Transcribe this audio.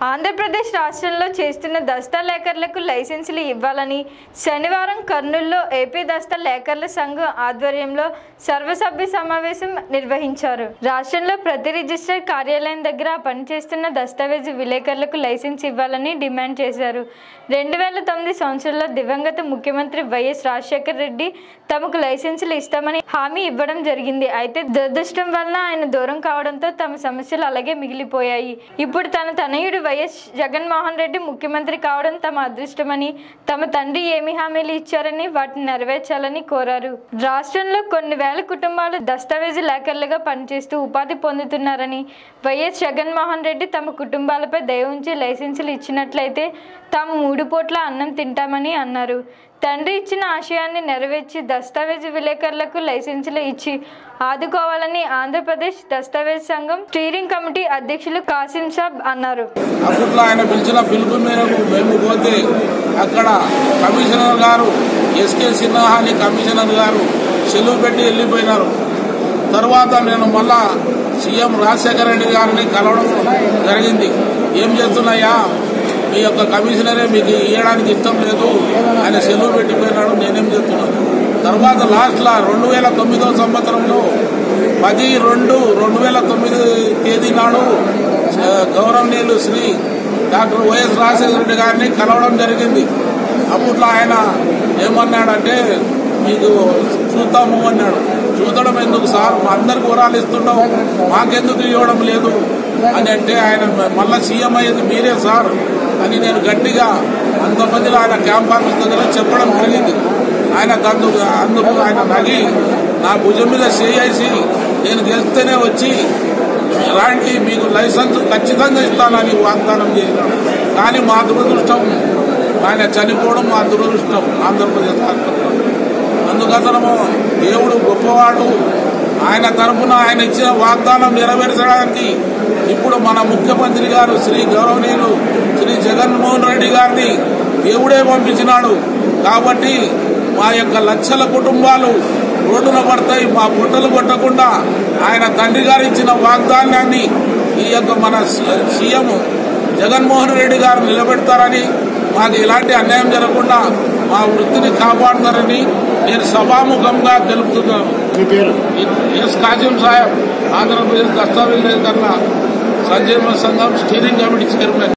ఆంధ్రప్రదేశ్ రాష్ట్రంలో చేస్తున్న దస్తా లేఖర్లకు లైసెన్సులు ఇవ్వాలని శనివారం కర్నూలులో ఏపీ దస్తా లేఖర్ల సంఘం ఆధ్వర్యంలో సర్వసభ్య సమావేశం నిర్వహించారు రాష్ట్రంలో ప్రతి రిజిస్టర్ కార్యాలయం దగ్గర పనిచేస్తున్న దస్తావేజు విలేకరులకు లైసెన్స్ ఇవ్వాలని డిమాండ్ చేశారు రెండు వేల తొమ్మిది సంవత్సరంలో దివంగత ముఖ్యమంత్రి వైఎస్ రాజశేఖర్ రెడ్డి తమకు లైసెన్సులు ఇస్తామని హామీ ఇవ్వడం జరిగింది అయితే దురదృష్టం వలన ఆయన దూరం కావడంతో తమ సమస్యలు అలాగే మిగిలిపోయాయి ఇప్పుడు తన తనయుడు వైఎస్ జగన్మోహన్ రెడ్డి ముఖ్యమంత్రి కావడం తమ అదృష్టమని తమ తండ్రి ఏమి హామీలు ఇచ్చారని వాటిని నెరవేర్చాలని కోరారు రాష్ట్రంలో కొన్ని వేల కుటుంబాలు దస్తావేజు లేఖర్లుగా పనిచేస్తూ ఉపాధి పొందుతున్నారని వైఎస్ జగన్మోహన్ రెడ్డి తమ కుటుంబాలపై దయ ఉంచి లైసెన్సులు ఇచ్చినట్లయితే తాము మూడు పూట్ల అన్నం తింటామని అన్నారు తండ్రి ఇచ్చిన ఆశయాన్ని నెరవేర్చి దస్తావేజు విలేకరులకు లైసెన్సులు ఇచ్చి ఆదుకోవాలని ఆంధ్రప్రదేశ్ దస్తావేజ్ సంఘం స్టీరింగ్ కమిటీ అధ్యక్షులు కాసిం సాబ్ అన్నారు అప్పట్లో ఆయన పిలిచిన పిలుపు మేరకు మేము పోతే అక్కడ కమిషనర్ గారు ఎస్కే సిన్హా అని కమిషనర్ గారు సెలవు పెట్టి వెళ్ళిపోయినారు తర్వాత నేను మళ్ళా సీఎం రాజశేఖర రెడ్డి గారిని కలవడం జరిగింది ఏం చేస్తున్నాయా మీ యొక్క కమిషనరే మీకు ఇవ్వడానికి ఇష్టం లేదు ఆయన సెలవు పెట్టిపోయినాడు నేనేం చేస్తున్నాను తర్వాత లాస్ట్లో రెండు వేల తొమ్మిదో సంవత్సరంలో పది రెండు రెండు వేల తొమ్మిది తేదీ నాడు ఆ, గౌరవనీయులు శ్రీ డాక్టర్ వైఎస్ రాజశేఖర రెడ్డి గారిని కలవడం జరిగింది అప్పట్లో ఆయన ఏమన్నాడంటే మీకు చూద్దాము అన్నాడు చూడడం ఎందుకు సార్ మా అందరికి వరాలు ఇస్తున్నావు మాకెందుకు ఇవ్వడం లేదు అని అంటే ఆయన మళ్ళా సీఎం అయ్యేది మీరే సార్ అని నేను గట్టిగా అంతమందిలో ఆయన క్యాంప్ ఆఫీస్ దగ్గర చెప్పడం జరిగింది ఆయన అందుకు అందుకు ఆయన నగి నా భుజం మీద చేసి నేను గెలిస్తేనే వచ్చి రాండి మీకు లైసెన్స్ ఖచ్చితంగా ఇస్తానని వాగ్దానం చేసినాడు కానీ మా దురదృష్టం ఆయన చనిపోవడం మా దురదృష్టం ఆంధ్రప్రదేశ్ రాష్ట్రంలో అందుకతనము దేవుడు గొప్పవాడు ఆయన తరపున ఆయన ఇచ్చిన వాగ్దానం నెరవేర్చడానికి ఇప్పుడు మన ముఖ్యమంత్రి గారు శ్రీ గౌరవనీయులు శ్రీ జగన్మోహన్ రెడ్డి గారిని దేవుడే పంపించినాడు కాబట్టి మా యొక్క లక్షల కుటుంబాలు రోడ్డున పడతాయి మా పుట్టలు కొట్టకుండా ఆయన తండ్రి గారు ఇచ్చిన వాగ్దానాన్ని ఈ యొక్క మన సీఎం జగన్మోహన్ రెడ్డి గారు నిలబెడతారని మాకు ఎలాంటి అన్యాయం జరగకుండా మా వృత్తిని కాపాడతారని నేను సభాముఖంగా తెలుపుతున్నాను మీ పేరు ఎస్ కాజిం సాహెబ్ ఆంధ్రప్రదేశ్ దస్తావేజ్ సంక్షేమ సంఘం స్టీరింగ్ కమిటీ చైర్మన్